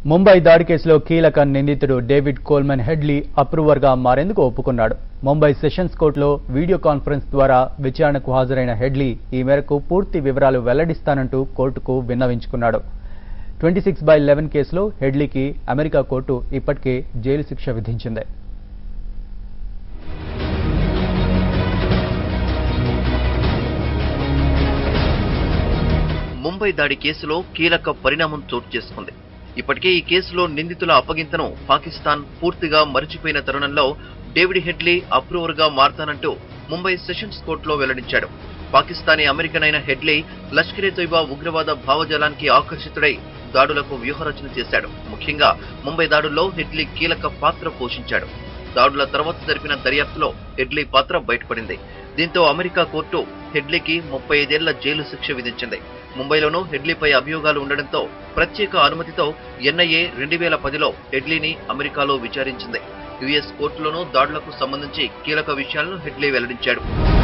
ముంబై దాడి కేసులో కీలక నిందితుడు డేవిడ్ కోల్మన్ హెడ్లీ అప్రూవర్గా మారేందుకు ఒప్పుకున్నాడు ముంబై సెషన్స్ కోర్టులో వీడియో కాన్ఫరెన్స్ ద్వారా విచారణకు హాజరైన హెడ్లీ ఈ మేరకు పూర్తి వివరాలు వెల్లడిస్తానంటూ కోర్టుకు విన్నవించుకున్నాడు ట్వంటీ సిక్స్ బై లెవెన్ కేసులో హెడ్లీకి అమెరికా కోర్టు ఇప్పటికే జైలు శిక్ష విధించింది ముంబై దాడి కేసులో కీలక పరిణామం చోటు చేసుకుంది ఇప్పటికే ఈ కేసులో నిందితుల అప్పగింతను పాకిస్తాన్ పూర్తిగా మరిచిపోయిన తరుణంలో డేవిడ్ హెడ్లీ అప్రూవర్ గా మారతానంటూ ముంబై సెషన్స్ కోర్టులో వెల్లడించాడు పాకిస్తానీ అమెరికన్ అయిన హెడ్లీ లష్కరే తొయ్బా ఉగ్రవాద భావజాలానికి ఆకర్షితుడై దాడులకు వ్యూహరచన చేశాడు ముఖ్యంగా ముంబై దాడుల్లో హెడ్లీ కీలక పాత్ర పోషించాడు దాడుల తర్వాత జరిపిన దర్యాప్తులో హెడ్లీ పాత్ర బయటపడింది దీంతో అమెరికా కోర్టు హెడ్లీకి ముప్పై ఐదేళ్ల జైలు శిక్ష విధించింది ముంబైలోనూ హెడ్లీపై అభియోగాలు ఉండడంతో ప్రత్యేక అనుమతితో ఎన్ఐఏ రెండు వేల పదిలో హెడ్లీని అమెరికాలో విచారించింది యుఎస్ కోర్టులోనూ దాడులకు సంబంధించి కీలక విషయాలను హెడ్లీ వెల్లడించాడు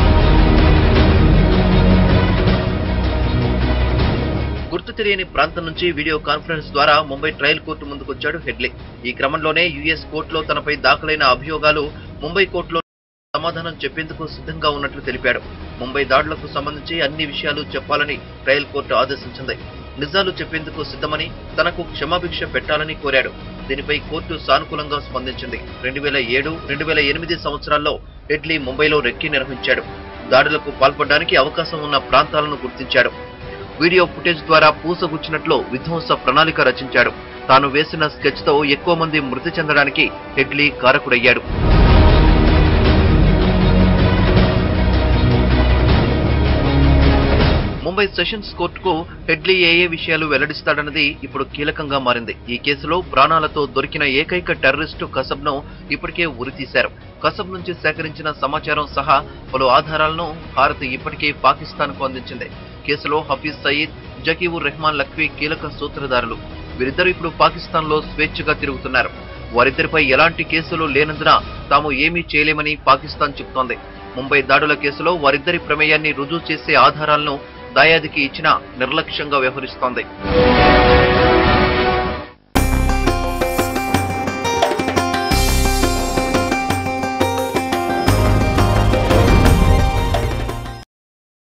గుర్తు తెలియని ప్రాంతం నుంచి వీడియో కాన్ఫరెన్స్ ద్వారా ముంబై ట్రయల్ కోర్టు ముందుకొచ్చాడు హెడ్లీ ఈ క్రమంలోనే యుఎస్ కోర్టులో తనపై దాఖలైన అభియోగాలు ముంబై కోర్టులో సమాధానం చెప్పేందుకు సిద్ధంగా ఉన్నట్లు తెలిపాడు ముంబై దాడులకు సంబంధించి అన్ని విషయాలు చెప్పాలని ట్రయల్ కోర్టు ఆదేశించింది నిజాలు చెప్పేందుకు సిద్ధమని తనకు క్షమాభిక్ష పెట్టాలని కోరాడు దీనిపై కోర్టు సానుకూలంగా స్పందించింది రెండు వేల ఏడు రెండు వేల ఎనిమిది సంవత్సరాల్లో హెడ్లీ ముంబైలో రెక్కి నిర్వహించాడు దాడులకు పాల్పడడానికి అవకాశం ఉన్న ప్రాంతాలను గుర్తించాడు వీడియో ఫుటేజ్ ద్వారా పూసగుచ్చినట్లు విధ్వంస ప్రణాళిక రచించాడు తాను వేసిన స్కెచ్ తో ఎక్కువ మంది మృతి చెందడానికి హెడ్లీ కారకుడయ్యాడు ముంబై సెషన్స్ కోర్టుకు హెడ్లీ ఏ ఏ విషయాలు వెల్లడిస్తాడన్నది ఇప్పుడు కీలకంగా మారింది ఈ కేసులో ప్రాణాలతో దొరికిన ఏకైక టెర్రరిస్టు కసబ్ను ఇప్పటికే ఉరితీశారు కసబ్ నుంచి సేకరించిన సమాచారం సహా పలు ఆధారాలను భారత్ ఇప్పటికే పాకిస్తాన్కు అందించింది కేసులో హఫీజ్ సయీద్ జకీవుర్ రెహమాన్ లఖ్వీ కీలక సూత్రధారులు వీరిద్దరూ ఇప్పుడు పాకిస్తాన్లో స్వేచ్ఛగా తిరుగుతున్నారు వారిద్దరిపై ఎలాంటి కేసులు లేనందున తాము ఏమీ చేయలేమని పాకిస్తాన్ చెబుతోంది ముంబై దాడుల కేసులో వారిద్దరి ప్రమేయాన్ని రుజువు చేసే ఆధారాలను దాయాదికి ఇచ్చినా నిర్లక్ష్యంగా వ్యవహరిస్తోంది